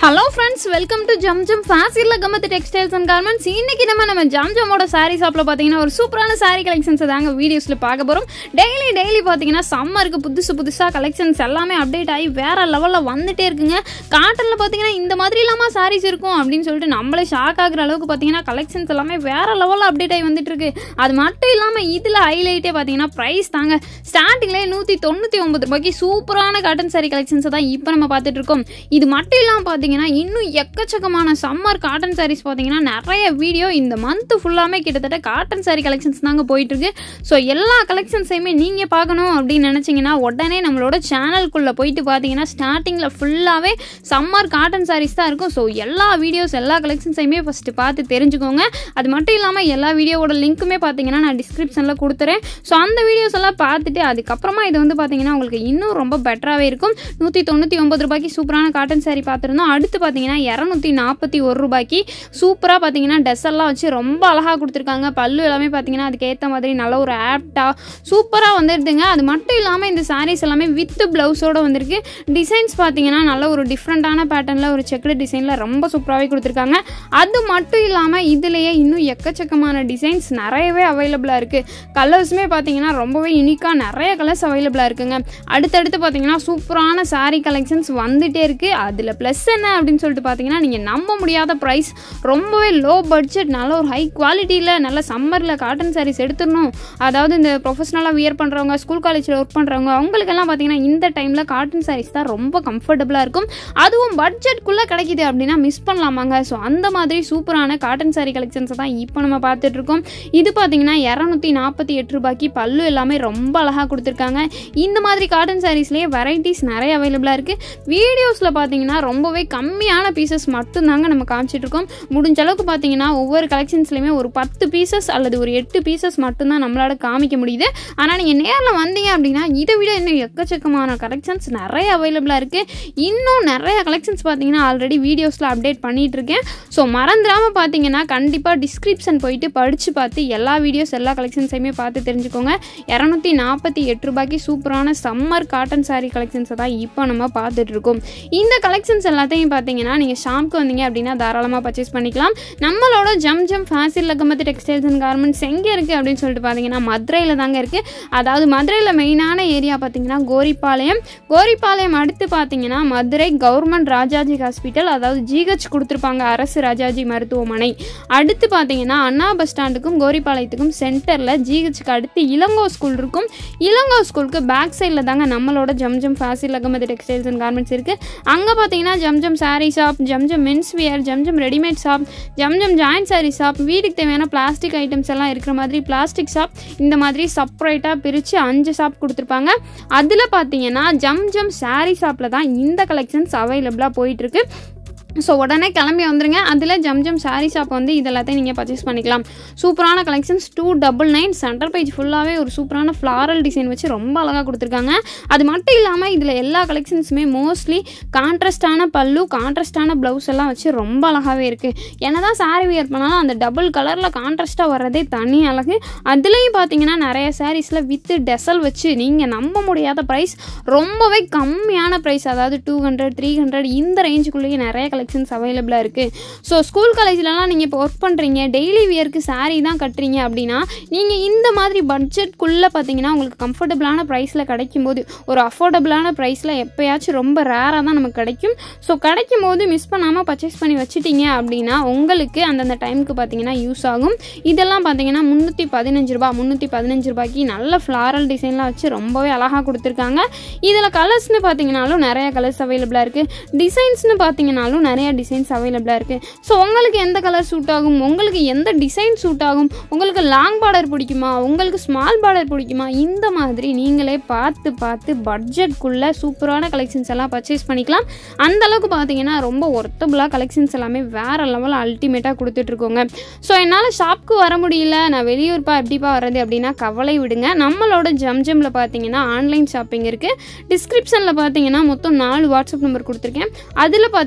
hello friends welcome to ஜம் ஜம் ஃபேசியில் கம்மத்து டெக்ஸ்டைல்ஸ் அண்ட் கார்மெண்ட்ஸ் இன்னைக்கு நம்ம நம்ம ஜம் ஜம்மோட சாரீ ஷாப்பில் பார்த்தீங்கன்னா ஒரு சூப்பரான சாரீ கலெக்ஷன்ஸ் தாங்க வீடியோஸில் பார்க்க போகிறோம் டெய்லி டெய்லி பார்த்தீங்கன்னா சம்மருக்கு புதுசு புதுசாக கலெக்ஷன்ஸ் எல்லாமே அப்டேட் ஆகி வேற லெவலில் வந்துட்டே இருக்குங்க காட்டனில் பார்த்தீங்கன்னா இந்த மாதிரி இல்லாமல் சாரீஸ் இருக்கும் அப்படின்னு சொல்லிட்டு நம்மளே ஷாக் ஆகுற அளவுக்கு பார்த்தீங்கன்னா கலெக்ஷன்ஸ் எல்லாமே வேற லெவலில் அப்டேட் ஆகி வந்துட்டு இருக்கு அது மட்டும் இல்லாமல் இதில் ஹைலைட்டே பார்த்தீங்கன்னா ப்ரைஸ் தாங்க ஸ்டார்டிங்லேயே நூற்றி தொண்ணூற்றி ஒன்பது ரூபாய்க்கு சூப்பரான காட்டன் சாரீ கலெக்ஷன்ஸை தான் இப்போ நம்ம பார்த்துட்டு இருக்கோம் இது மட்டும் இல்லாமல் பார்த்தீங்கன்னா இன்னும் எக்கச்சக்கமான சம்மர் காட்டன் சாரீஸ் பார்த்தீங்கன்னா நிறைய வீடியோ இந்த மந்த் ஃபுல்லாமே கிட்டத்தட்ட காட்டன் சாரீ கலெக்ஷன்ஸ் தாங்க போயிட்டு இருக்கு ஸோ எல்லா கலெக்ஷன்ஸையுமே நீங்கள் பார்க்கணும் அப்படின்னு நினச்சிங்கன்னா உடனே நம்மளோட சேனலுக்குள்ளே போயிட்டு பார்த்தீங்கன்னா ஸ்டார்டிங்கில் ஃபுல்லாகவே சம்மர் காட்டன் சாரீஸ் தான் இருக்கும் ஸோ எல்லா வீடியோஸ் எல்லா கலெக்ஷன்ஸையுமே ஃபஸ்ட்டு பார்த்து தெரிஞ்சுக்கோங்க அது மட்டும் இல்லாமல் எல்லா வீடியோவோட லிங்க்குமே பார்த்தீங்கன்னா நான் டிஸ்கிரிப்ஷனில் கொடுத்துறேன் ஸோ அந்த வீடியோஸ் எல்லாம் பார்த்துட்டு அதுக்கப்புறமா இது வந்து பார்த்தீங்கன்னா உங்களுக்கு இன்னும் ரொம்ப பெட்டராகவே இருக்கும் நூற்றி தொண்ணூற்றி ஒன்பது ரூபாய்க்கு சூப்பரான காட்டன் saree பார்த்துருந்தோம் அடுத்து பார்த்தீங்கன்னா இரநூத்தி நாற்பத்தி ஒரு ரூபாய்க்கு சூப்பராக பார்த்தீங்கன்னா ட்ரெஸ் எல்லாம் வச்சு ரொம்ப அழகாக கொடுத்துருக்காங்க பல்லு எல்லாமே பார்த்தீங்கன்னா அதுக்கேற்ற மாதிரி நல்ல ஒரு ஆப்டாக சூப்பராக வந்துடுதுங்க அது மட்டும் இல்லாமல் இந்த sarees எல்லாமே வித் ப்ளவுஸோடு வந்திருக்கு டிசைன்ஸ் பார்த்தீங்கன்னா நல்ல ஒரு டிஃப்ரெண்ட்டான பேட்டர்னில் ஒரு செக்குடு டிசைனில் ரொம்ப சூப்பராகவே கொடுத்துருக்காங்க அது மட்டும் இல்லாமல் இதுலேயே இன்னும் எக்கச்சக்கமான டிசைன்ஸ் நிறையவே அவைலபிளாக இருக்குது கலர்ஸுமே பார்த்தீங்கன்னா ரொம்பவே யூனிக்காக நிறைய கலர்ஸ் அவைலபிளாக இருக்குங்க அடுத்தடுத்து பார்த்தீங்கன்னா சூப்பரான saree கலெக்ஷன்ஸ் வந்துட்டே இருக்குது அதில் ப்ளஸ் என்ன அப்படின்னு சொல்லிட்டு பார்த்தீங்கன்னா நீங்கள் நம்ப முடியாத ப்ரைஸ் ரொம்பவே லோ பட்ஜெட் நல்ல ஒரு ஹை குவாலிட்டியில் நல்ல சம்மரில் காட்டன் sarees எடுத்துடணும் அதாவது இந்த ப்ரொஃபஷனலாக வியர் பண்ணுறவங்க ஸ்கூல் காலேஜில் ஒர்க் பண்ணுறவங்க அவங்களுக்கெல்லாம் பார்த்தீங்கன்னா இந்த டைமில் காட்டன் sarees தான் ரொம்ப கம்ஃபர்டபுளாக இருக்கும் அதுவும் பட்ஜெட்குள்ளே கிடைக்குது அப்படின்னா மிஸ் பண்ணலாமாங்க ஸோ அந்த மாதிரி சூப்பரான காட்டன் saree கலெக்ஷன்ஸை தான் இப்போ நம்ம பார்த்துட்டு இருக்கோம் இது பார்த்தீங்கன்னா இரநூத்தி நாற்பத்தி எட்டு ரூபாய்க்கு பல்லு எல்லாமே ரொம்ப அழகாக கொடுத்துருக்காங்க இந்த மாதிரி காட்டன் சாரீஸ்லேயே வெரைட்டிஸ் நிறைய அவைலபிளாக இருக்குது வீடியோஸில் பார்த்தீங்கன்னா ரொம்பவே கம்மியான பீசஸ் மட்டும்தாங்க நம்ம காமிச்சிட்டு இருக்கோம் முடிஞ்ச அளவுக்கு பார்த்தீங்கன்னா ஒவ்வொரு கலெக்ஷன்ஸ்லையுமே ஒரு பத்து பீசஸ் அல்லது ஒரு எட்டு பீசஸ் மட்டும்தான் நம்மளால காமிக்க முடியுது ஆனால் நீங்கள் நேரில் வந்தீங்க அப்படின்னா இதை விட இன்னும் எக்கச்சக்கமான கலெக்ஷன்ஸ் நிறைய அவைலபிளாக இருக்குது இன்னும் நிறைய கலெக்ஷன்ஸ் பார்த்தீங்கன்னா ஆல்ரெடி வீடியோஸில் அப்டேட் பண்ணிகிட்டு இருக்கேன் ஸோ மறந்துடாமல் பார்த்தீங்கன்னா கண்டிப்பாக டிஸ்கிரிப்ஷன் போயிட்டு படித்து பார்த்து எல்லா வீடியோஸ் எல்லா கலெக்ஷன்ஸையுமே பார்த்து தெரிஞ்சுக்கோங்க இரநூத்தி நாற்பத்தி எட்டு ரூபாய்க்கு சூப்பரான சம்மர் காட்டன் saree கலெக்ஷன்ஸை தான் இப்போ நம்ம பார்த்துட்டு இருக்கோம் இந்த கலெக்ஷன்ஸ் எல்லாத்தையும் பார்த்தீங்கன்னா நீங்கள் ஷாம்க்கு வந்தீங்க அப்படின்னா தாராளமாக பர்ச்சேஸ் பண்ணிக்கலாம் நம்மளோட ஜம் ஜம் ஃபேசில் லக்கமத்து டெக்ஸ்டைல்ஸ் அண்ட் கார்மெண்ட்ஸ் எங்கே இருக்குது அப்படின்னு சொல்லிட்டு பார்த்தீங்கன்னா மதுரையில் தாங்க இருக்குது அதாவது மதுரையில் மெயினான ஏரியா பார்த்தீங்கன்னா கோரிப்பாளையம் கோரிப்பாளையம் அடுத்து பார்த்தீங்கன்னா மதுரை கவர்மெண்ட் ராஜாஜி ஹாஸ்பிட்டல் அதாவது ஜிஹெச் கொடுத்துருப்பாங்க அரசு ராஜாஜி மருத்துவமனை அடுத்து பார்த்தீங்கன்னா அண்ணா பஸ் ஸ்டாண்டுக்கும் கோரிப்பாளையத்துக்கும் சென்டரில் ஜிஹெச்சுக்கு அடுத்து இளங்கோ ஸ்கூல் இருக்கும் இளங்கோ ஸ்கூலுக்கு பேக் சைடில் தாங்க நம்மளோட ஜம் ஜம் ஃபேசில் லக்கமது டெக்ஸ்டைல்ஸ் அண்ட் கார்மெண்ட்ஸ் இருக்குது அங்கே பார்த்தீங்கன்னா ஜம் ஜம் சாரீ ஷாப் ஜம் ஜம் மென்ஸ் வியர் ஜம் ஜம் ரெடிமேட் ஷாப் ஜம் ஜம் ஜாயின்ட் சாரீ ஷாப் வீட்டுக்கு தேவையான பிளாஸ்டிக் ஐட்டம்ஸ் எல்லாம் இருக்கிற மாதிரி பிளாஸ்டிக் ஷாப் இந்த மாதிரி செப்பரேட்டாக பிரித்து அஞ்சு ஷாப் கொடுத்துருப்பாங்க அதில் பார்த்தீங்கன்னா ஜம் ஜம் சாரீ ஷாப்பில் தான் இந்த கலெக்ஷன்ஸ் அவைலபிளாக போயிட்டுருக்கு ஸோ உடனே கிளம்பி வந்துருங்க அதில் ஜம் ஜம் சாரீ ஷாப் வந்து இது எல்லாத்தையும் நீங்கள் பர்ச்சேஸ் பண்ணிக்கலாம் சூப்பரான collections two double nine center page ஃபுல்லாகவே ஒரு சூப்பரான ஃப்ளாரல் டிசைன் வச்சு ரொம்ப அழகாக கொடுத்துருக்காங்க அது மட்டும் இல்லாமல் இதில் எல்லா கலெக்ஷன்ஸுமே மோஸ்ட்லி கான்ட்ராஸ்டான பல்லு கான்ட்ராஸ்டான ப்ளவுஸ் எல்லாம் வச்சு ரொம்ப அழகாகவே இருக்குது என்ன தான் சாரீ வியர் பண்ணாலும் அந்த டபுள் கலரில் கான்ட்ராஸ்ட்டாக வர்றதே தனி அழகு அதுலேயும் பார்த்தீங்கன்னா நிறைய சாரீஸில் வித்து டெசல் வச்சு நீங்கள் நம்ப முடியாத ப்ரைஸ் ரொம்பவே கம்மியான ப்ரைஸ் அதாவது டூ ஹண்ட்ரட் த்ரீ ஹண்ட்ரட் இந்த ரேஞ்சுக்குள்ளேயே நிறைய கலெக்ஷன்ஸ் அவைலபிளாக இருக்குது ஸோ ஸ்கூல் காலேஜ்லலாம் நீங்கள் இப்போ ஒர்க் பண்ணுறீங்க டெய்லி வியருக்கு saree தான் கட்டுறீங்க அப்படின்னா நீங்கள் இந்த மாதிரி பட்ஜெட்குள்ளே பார்த்தீங்கன்னா உங்களுக்கு கம்ஃபர்டபுளான ப்ரைஸில் கிடைக்கும்போது ஒரு அஃபோர்டபுளான ப்ரைஸில் எப்போயாச்சும் ரொம்ப ரேராக தான் நமக்கு கிடைக்கும் ஸோ கிடைக்கும் போது மிஸ் பண்ணாமல் பர்ச்சேஸ் பண்ணி வச்சிட்டீங்க அப்படின்னா உங்களுக்கு அந்தந்த டைமுக்கு பார்த்தீங்கன்னா யூஸ் ஆகும் இதெல்லாம் பார்த்தீங்கன்னா முந்நூற்றி பதினஞ்சு ரூபா முந்நூற்றி பதினஞ்சு ரூபாய்க்கு நல்ல ஃப்ளாரல் டிசைன்லாம் வச்சு ரொம்பவே அழகாக கொடுத்துருக்காங்க இதில் கலர்ஸ்னு பார்த்தீங்கன்னாலும் நிறைய கலர்ஸ் அவைலபிளாக இருக்குது டிசைன்ஸ்னு பார்த்தீங்கன்னாலும் நிறைய டிசைன்ஸ் அவைலபிளாக இருக்குது ஸோ உங்களுக்கு எந்த கலர் சூட் ஆகும் உங்களுக்கு எந்த டிசைன் சூட் ஆகும் உங்களுக்கு லாங் பார்டர் பிடிக்குமா உங்களுக்கு ஸ்மால் பார்டர் பிடிக்குமா இந்த மாதிரி நீங்களே பார்த்து பார்த்து பட்ஜெட்குள்ளே சூப்பரான கலெக்ஷன்ஸ் எல்லாம் பர்ச்சேஸ் பண்ணிக்கலாம் அந்த அளவுக்கு பார்த்தீங்கன்னா ரொம்ப ஒர்த்தபுளாக கலெக்ஷன்ஸ் எல்லாமே வேறு லெவலில் அல்டிமேட்டாக கொடுத்துட்ருக்கோங்க ஸோ என்னால் ஷாப்க்கு வர முடியல நான் வெளியூர்ப்பா எப்படிப்பா வர்றது அப்படின்னா கவலை விடுங்க நம்மளோட ஜம் ஜம்மில் பார்த்தீங்கன்னா ஆன்லைன் ஷாப்பிங் இருக்குது டிஸ்கிரிப்ஷனில் பார்த்தீங்கன்னா மொத்தம் நாலு வாட்ஸ்அப் நம்பர் கொடுத்துருக்கேன் அதில் பார்த்தீங்கன்னா ஏதாவது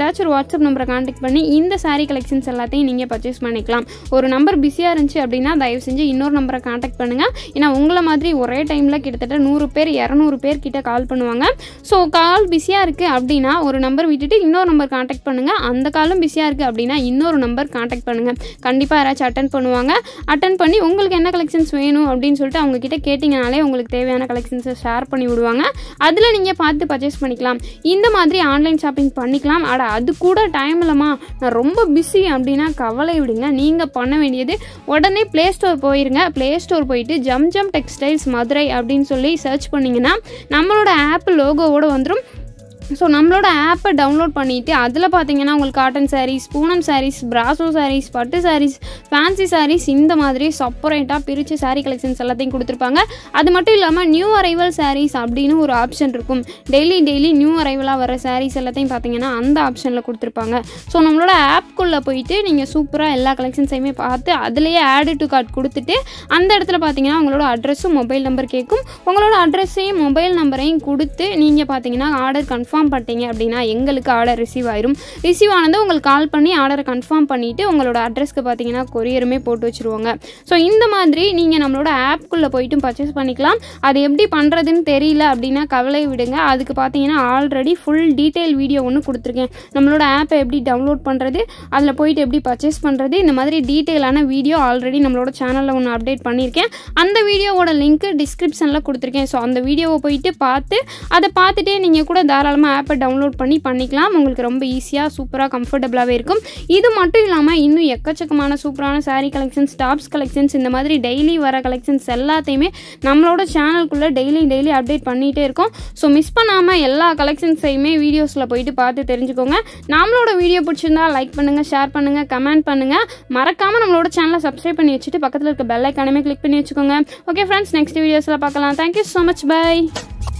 ஏதாச்சும் ஒரு வாட்ஸ்அப் நம்பரை காண்டாக்ட் பண்ணி இந்த saree கலெக்ஷன்ஸ் எல்லாத்தையும் நீங்கள் பர்ச்சேஸ் பண்ணிக்கலாம் ஒரு நம்பர் பிஸியாக இருந்துச்சு அப்படின்னா தயவு செஞ்சு இன்னொரு நம்பரை காண்டாக்ட் பண்ணுங்கள் ஏன்னா உங்களை மாதிரி ஒரே டைமில் கிட்டத்தட்ட நூறு பேர் இரநூறு பேர் கிட்ட கால் பண்ணுவாங்க ஸோ கால் பிஸியாக இருக்குது அப்படின்னா ஒரு நம்பர் விட்டுட்டு இன்னொரு நம்பர் காண்டாக்ட் பண்ணுங்கள் அந்த காலும் பிஸியாக இருக்குது அப்படின்னா இன்னொரு நம்பர் காண்டாக்ட் பண்ணுங்கள் கண்டிப்பாக யாராச்சும் அட்டன் பண்ணுவாங்க அட்டன் பண்ணி உங்களுக்கு என்ன கலெக்ஷன்ஸ் வேணும் அப்படின்னு சொல்லிட்டு அவங்க கிட்ட கேட்டிங்கனாலே உங்களுக்கு தேவையான கலெக்ஷன்ஸை ஷேர் பண்ணி விடுவாங்க அதில் நீங்கள் பார்த்து பர்ச்சேஸ் பண்ணிக்கலாம் இந்த மாதிரி ஆன்லைன் ஷாப்பிங் பண்ணிக்கலாம் அட அது கூட டைம் இல்லைம்மா நான் ரொம்ப பிஸி அப்படின்னா கவலை விடுங்க நீங்கள் பண்ண வேண்டியது உடனே ப்ளே ஸ்டோர் போயிருங்க ப்ளே ஸ்டோர் போயிட்டு ஜம் ஜம் டெக்ஸ்டைல்ஸ் மதுரை அப்படின்னு சொல்லி சர்ச் பண்ணிங்கன்னா நம்மளோட ஆப் லோகோவோட வந்துடும் ஸோ நம்மளோட ஆப்பை டவுன்லோட் பண்ணிவிட்டு அதில் பார்த்தீங்கன்னா உங்களுக்கு காட்டன் சாரீஸ் பூனம் சாரீஸ் பிராசோ சாரீஸ் பட்டு சாரீஸ் ஃபேன்சி சாரீஸ் இந்த மாதிரி செப்பரேட்டாக பிரித்து சாரீ கலெக்ஷன்ஸ் எல்லாத்தையும் கொடுத்துருப்பாங்க அது மட்டும் இல்லாமல் நியூ அரைவல் சாரீஸ் அப்படின்னு ஒரு ஆப்ஷன் இருக்கும் டெய்லி டெய்லி நியூ அரைவலாக வர சாரீஸ் எல்லாத்தையும் பார்த்தீங்கன்னா அந்த ஆப்ஷனில் கொடுத்துருப்பாங்க ஸோ நம்மளோட ஆப்குள்ளே போயிட்டு நீங்கள் சூப்பராக எல்லா கலெக்ஷன்ஸையுமே பார்த்து அதுலேயே ஆடு டு கார்ட் கொடுத்துட்டு அந்த இடத்துல பார்த்தீங்கன்னா உங்களோட அட்ரஸும் மொபைல் நம்பர் கேட்கும் உங்களோட அட்ரஸையும் மொபைல் நம்பரையும் கொடுத்து நீங்கள் பார்த்தீங்கன்னா ஆர்டர் கன்ஃபார்ம் பண்ணிட்டீங்க அப்படின்னா எங்களுக்கு ஆர்டர் ரிசீவ் ஆயிரும் ரிசீவ் ஆனது உங்களுக்கு கால் பண்ணி ஆர்டரை கன்ஃபார்ம் பண்ணிவிட்டு உங்களோட அட்ரஸ்க்கு பார்த்தீங்கன்னா கொரியருமே போட்டு வச்சுருவாங்க ஸோ இந்த மாதிரி நீங்கள் நம்மளோட ஆப்குள்ளே போயிட்டும் பர்ச்சேஸ் பண்ணிக்கலாம் அது எப்படி பண்ணுறதுன்னு தெரியல அப்படின்னா கவலை விடுங்க அதுக்கு பார்த்தீங்கன்னா ஆல்ரெடி ஃபுல் டீட்டெயில் வீடியோ ஒன்று கொடுத்துருக்கேன் நம்மளோட ஆப்பை எப்படி டவுன்லோட் பண்ணுறது அதில் போயிட்டு எப்படி பர்ச்சேஸ் பண்ணுறது இந்த மாதிரி டீட்டெயிலான வீடியோ ஆல்ரெடி நம்மளோட சேனலில் ஒன்று அப்டேட் பண்ணியிருக்கேன் அந்த வீடியோவோட லிங்க் டிஸ்கிரிப்ஷனில் கொடுத்துருக்கேன் ஸோ அந்த வீடியோவை போயிட்டு பார்த்து அதை பார்த்துட்டே நீங்கள் கூட தாராளமாக ஆப்பை டவுன்லோட் பண்ணி பண்ணிக்கலாம் உங்களுக்கு ரொம்ப ஈஸியாக சூப்பராக கம்ஃபர்டபுளாகவே இருக்கும் இது மட்டும் இல்லாமல் இன்னும் எக்கச்சக்கமான சூப்பரான saree கலெக்ஷன்ஸ் டாப்ஸ் கலெக்ஷன்ஸ் இந்த மாதிரி டெய்லி வர கலெக்ஷன்ஸ் எல்லாத்தையுமே நம்மளோட சேனலுக்குள்ளே டெய்லி டெய்லி அப்டேட் பண்ணிகிட்டே இருக்கோம் ஸோ மிஸ் பண்ணாமல் எல்லா கலெக்ஷன்ஸையுமே வீடியோஸில் போயிட்டு பார்த்து தெரிஞ்சுக்கோங்க நம்மளோட வீடியோ பிடிச்சிருந்தா லைக் பண்ணுங்கள் ஷேர் பண்ணுங்கள் கமெண்ட் பண்ணுங்கள் மறக்காமல் நம்மளோட சேனலை சப்ஸ்கிரைப் பண்ணி வச்சுட்டு பக்கத்தில் இருக்க பெல் ஐக்கானுமே கிளிக் பண்ணி வச்சுக்கோங்க ஓகே ஃப்ரெண்ட்ஸ் நெக்ஸ்ட் வீடியோஸில் பார்க்கலாம் தேங்க்யூ ஸோ மச் பை